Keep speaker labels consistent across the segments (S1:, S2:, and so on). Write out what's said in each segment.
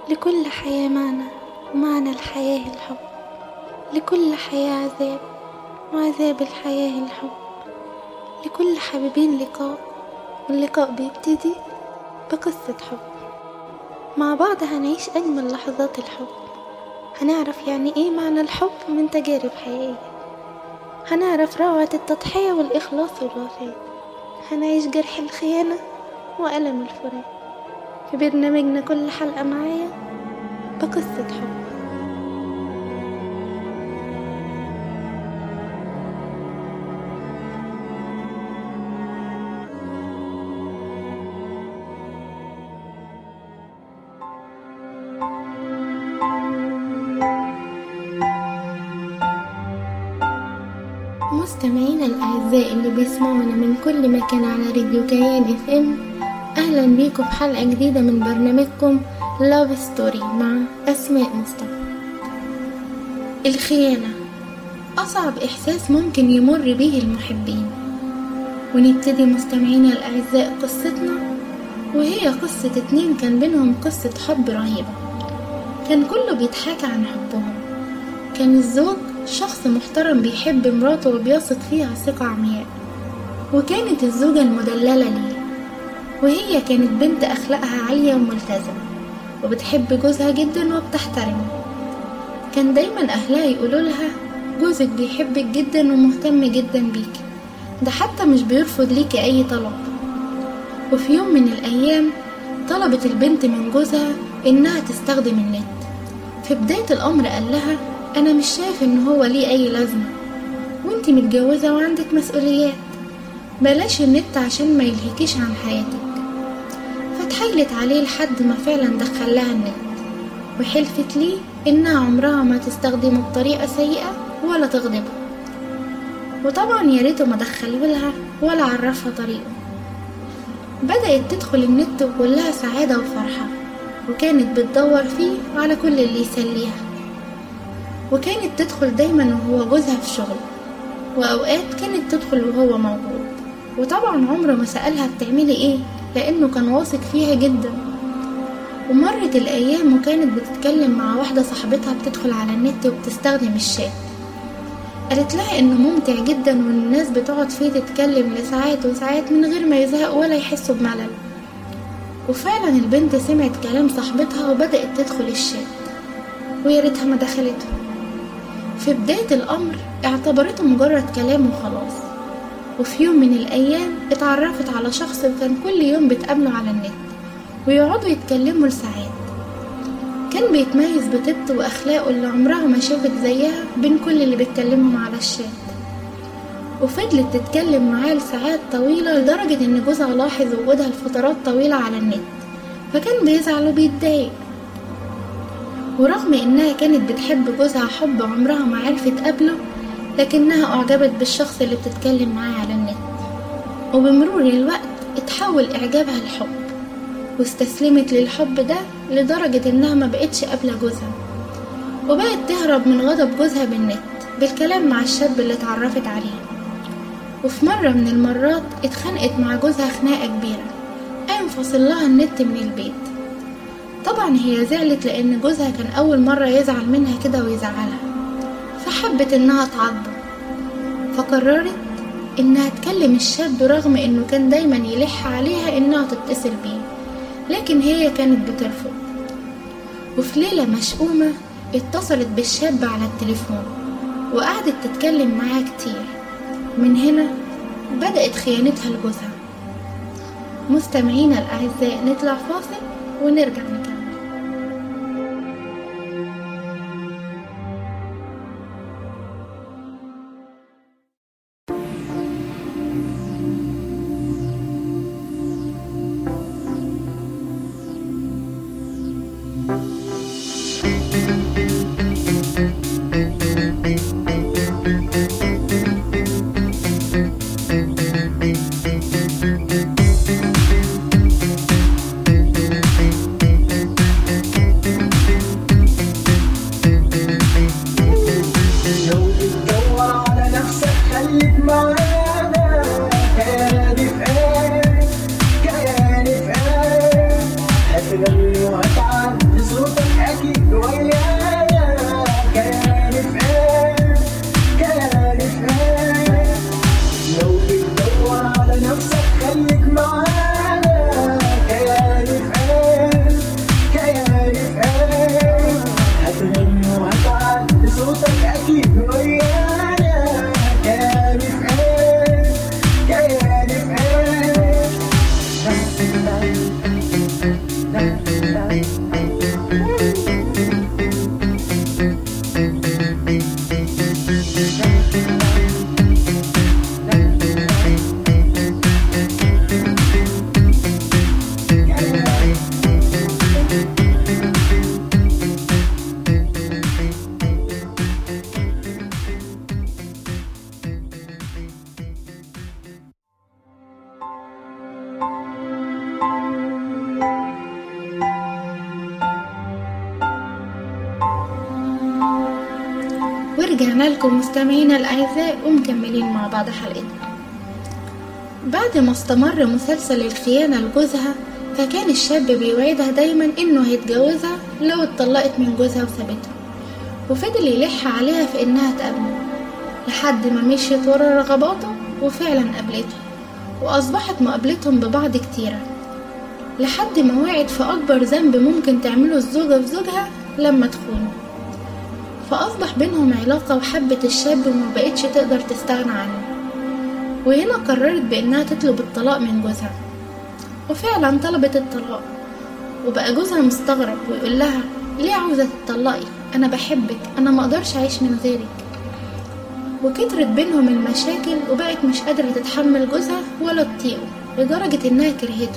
S1: لكل حياة معنى ومعنى الحياة الحب لكل حياة عذاب وعذاب الحياة الحب لكل حبيبين لقاء واللقاء بيبتدي بقصة حب مع بعض هنعيش أجمل لحظات الحب هنعرف يعني إيه معنى الحب من تجارب حقيقية هنعرف روعة التضحية والإخلاص والوفاء هنعيش جرح الخيانة وألم الفراق في برنامجنا كل حلقة معايا بقصة حب مستمعينا الأعزاء اللي بيسمعونا من كل مكان على راديو كيان اف ام أهلا بيكم في حلقة جديدة من برنامجكم لاف ستوري مع أسماء مصطفى الخيانة أصعب إحساس ممكن يمر به المحبين ونبتدي مستمعينا الأعزاء قصتنا وهي قصة اتنين كان بينهم قصة حب رهيبة كان كله بيتحكى عن حبهم كان الزوج شخص محترم بيحب مراته وبيثق فيها ثقة عمياء وكانت الزوجة المدللة ليه وهي كانت بنت أخلاقها عالية وملتزمة وبتحب جوزها جدا وبتحترمه كان دايما أهلها يقولوا لها جوزك بيحبك جدا ومهتم جدا بيكي ده حتى مش بيرفض ليكي أي طلب وفي يوم من الأيام طلبت البنت من جوزها إنها تستخدم النت في بداية الأمر قال لها أنا مش شايف إن هو ليه أي لازمة وانتي متجوزة وعندك مسؤوليات بلاش النت عشان ما يلهيكيش عن حياتك فتحايلت عليه لحد ما فعلا دخلها النت وحلفت ليه إنها عمرها ما تستخدمه بطريقة سيئة ولا تغضبه وطبعا يا ريته ما دخلولها ولا عرفها طريقه بدأت تدخل النت وكلها سعادة وفرحة وكانت بتدور فيه على كل اللي يسليها وكانت تدخل دايما وهو جوزها في شغل وأوقات كانت تدخل وهو موجود وطبعا عمره ما سألها بتعملي ايه لأنه كان واثق فيها جدا ومرت الأيام وكانت بتتكلم مع واحدة صاحبتها بتدخل على النت وبتستخدم الشات قالت لها انه ممتع جدا وان الناس بتقعد فيه تتكلم لساعات وساعات من غير ما يزهقوا ولا يحسوا بملل وفعلا البنت سمعت كلام صاحبتها وبدأت تدخل الشات ويا ريتها ما دخلته في بداية الأمر اعتبرته مجرد كلام وخلاص وفي يوم من الأيام اتعرفت على شخص وكان كل يوم بتقابله على النت ويقعدوا يتكلموا لساعات كان بيتميز بطيبته وأخلاقه اللي عمرها ما شافت زيها بين كل اللي بيتكلموا على الشات وفضلت تتكلم معاه لساعات طويلة لدرجة إن جوزها لاحظ وجودها لفترات طويلة على النت فكان بيزعل وبيتضايق ورغم إنها كانت بتحب جوزها حب عمرها ما عرفت قبله لكنها أعجبت بالشخص اللي بتتكلم معاه على النت وبمرور الوقت اتحول إعجابها لحب واستسلمت للحب ده لدرجة إنها ما بقتش قابلة جوزها وبقت تهرب من غضب جوزها بالنت بالكلام مع الشاب اللي اتعرفت عليه وفي مرة من المرات اتخانقت مع جوزها خناقة كبيرة قام فاصل لها النت من البيت طبعا هي زعلت لأن جوزها كان أول مرة يزعل منها كده ويزعلها فحبت إنها تعاتبه فقررت إنها تكلم الشاب رغم إنه كان دايما يلح عليها إنها تتصل بيه لكن هي كانت بترفض وفي ليلة مشؤومة اتصلت بالشاب على التليفون وقعدت تتكلم معاه كتير من هنا بدأت خيانتها لجوزها مستمعينا الأعزاء نطلع فاصل ونرجع نكمل
S2: لو بتدور على نفسك خليك معانا كياني في ايه كياني في ايه هتغني وهتعدي صوتك
S1: ورجعنا لكم مستمعينا الأعزاء ومكملين مع بعض حلقتنا بعد ما استمر مسلسل الخيانة لجوزها فكان الشاب بيوعدها دايما انه هيتجوزها لو اتطلقت من جوزها وسابته وفضل يلح عليها في انها تقابله لحد ما مشيت ورا رغباته وفعلا قابلته واصبحت مقابلتهم ببعض كتيرة لحد ما وقعت في اكبر ذنب ممكن تعمله الزوجة في زوجها لما تخونه فأصبح بينهم علاقة وحبت الشاب وما بقتش تقدر تستغنى عنه وهنا قررت بإنها تطلب الطلاق من جوزها وفعلا طلبت الطلاق وبقى جوزها مستغرب ويقول لها ليه عاوزة تطلقي أنا بحبك أنا مقدرش أعيش من غيرك وكترت بينهم المشاكل وبقت مش قادرة تتحمل جوزها ولا تطيقه لدرجة إنها كرهته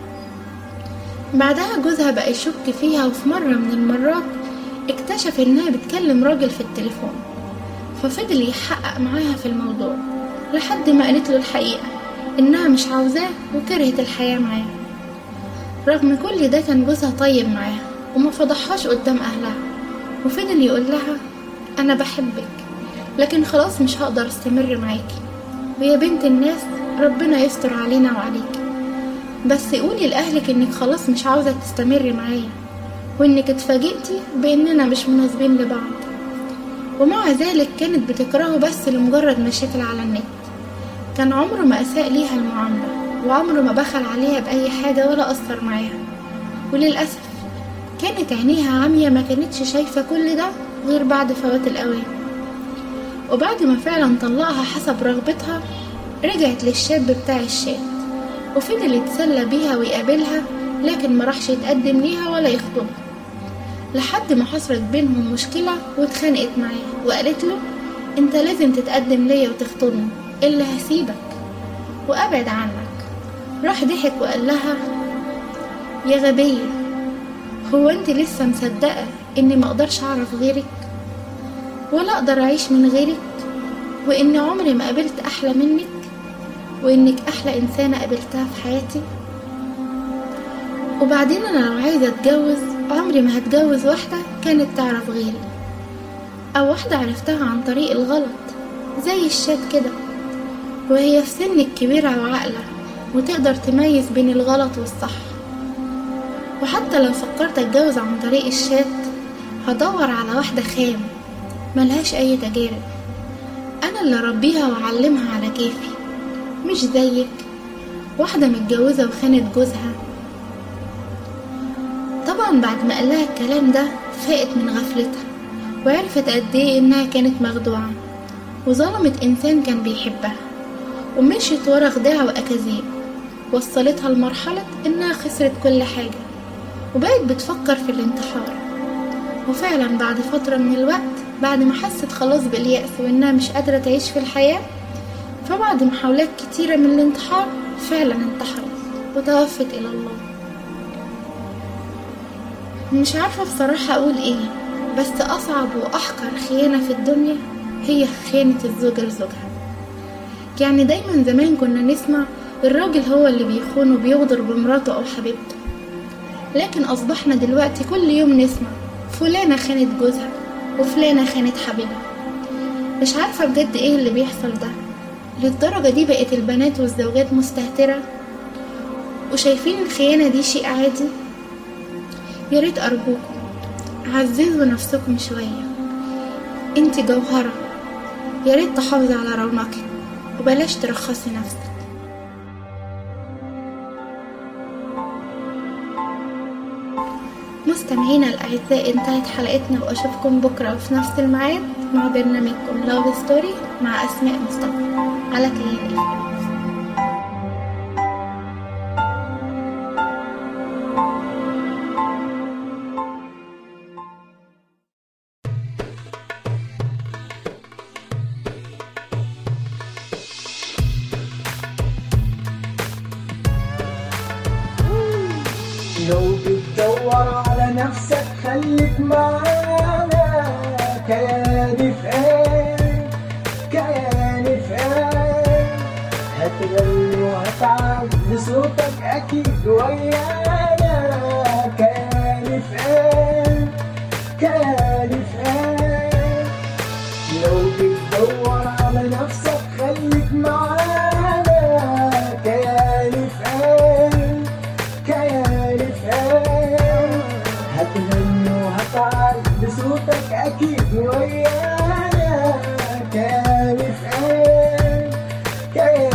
S1: بعدها جوزها بقى يشك فيها وفي مرة من المرات اكتشف انها بتكلم راجل في التليفون ففضل يحقق معاها في الموضوع لحد ما قالت له الحقيقة انها مش عاوزاه وكرهت الحياة معاه رغم كل ده كان جوزها طيب معاها وما فضحهاش قدام اهلها وفضل يقول لها انا بحبك لكن خلاص مش هقدر استمر معاكي ويا بنت الناس ربنا يستر علينا وعليك بس قولي لأهلك انك خلاص مش عاوزة تستمري معايا وانك اتفاجئتي باننا مش مناسبين لبعض ومع ذلك كانت بتكرهه بس لمجرد مشاكل على النت كان عمره ما اساء ليها المعاملة وعمره ما بخل عليها بأي حاجة ولا أثر معاها وللأسف كانت عينيها عامية ما كانتش شايفة كل ده غير بعد فوات الأوان وبعد ما فعلا طلقها حسب رغبتها رجعت للشاب بتاع الشات وفضل يتسلى بيها ويقابلها لكن ما راحش يتقدم ليها ولا يخطبها لحد ما حصلت بينهم مشكلة واتخانقت معاه وقالت له انت لازم تتقدم ليا وتخطبني الا هسيبك وابعد عنك راح ضحك وقال لها يا غبية هو انت لسه مصدقة اني مقدرش اعرف غيرك ولا اقدر اعيش من غيرك وان عمري ما قابلت احلى منك وانك احلى انسانة قابلتها في حياتي وبعدين انا لو عايزة اتجوز عمري ما هتجوز واحدة كانت تعرف غيري او واحدة عرفتها عن طريق الغلط زي الشات كده وهي في سن الكبيرة وعاقلة وتقدر تميز بين الغلط والصح وحتى لو فكرت اتجوز عن طريق الشات هدور على واحدة خام ملهاش اي تجارب انا اللي اربيها واعلمها على كيفي مش زيك واحدة متجوزة وخانت جوزها طبعا بعد ما قالها الكلام ده فاقت من غفلتها وعرفت قد ايه انها كانت مخدوعة وظلمت انسان كان بيحبها ومشيت ورا خداع واكاذيب وصلتها لمرحلة انها خسرت كل حاجة وبقت بتفكر في الانتحار وفعلا بعد فترة من الوقت بعد ما حست خلاص باليأس وانها مش قادرة تعيش في الحياة فبعد محاولات كتيرة من الانتحار فعلا انتحرت وتوفت إلى الله مش عارفة بصراحة أقول إيه بس أصعب وأحقر خيانة في الدنيا هي خيانة الزوجة لزوجها يعني دايما زمان كنا نسمع الراجل هو اللي بيخون وبيغدر بمراته أو حبيبته لكن أصبحنا دلوقتي كل يوم نسمع فلانة خانت جوزها وفلانة خانت حبيبها مش عارفة بجد ايه اللي بيحصل ده للدرجة دي بقت البنات والزوجات مستهترة وشايفين الخيانة دي شيء عادي يا ريت أرجوكم عززوا نفسكم شوية انت جوهرة يا ريت تحافظي على رونقك وبلاش ترخصي نفسك مستمعينا الأعزاء انتهت حلقتنا وأشوفكم بكرة وفي نفس الميعاد مع برنامجكم لاف ستوري مع أسماء مصطفى على كيان إيه
S2: لو بتدور على نفسك خليك معانا كياني في ايه كياني في ايه هتغني وهتعب صوتك اكيد ويانا كياني في ايه كياني في ايه لو خليك معانا كياني في قلب كياني في قلب هتغني وهتعرف بصوتك اكيد ويانا كياني في قلب كياني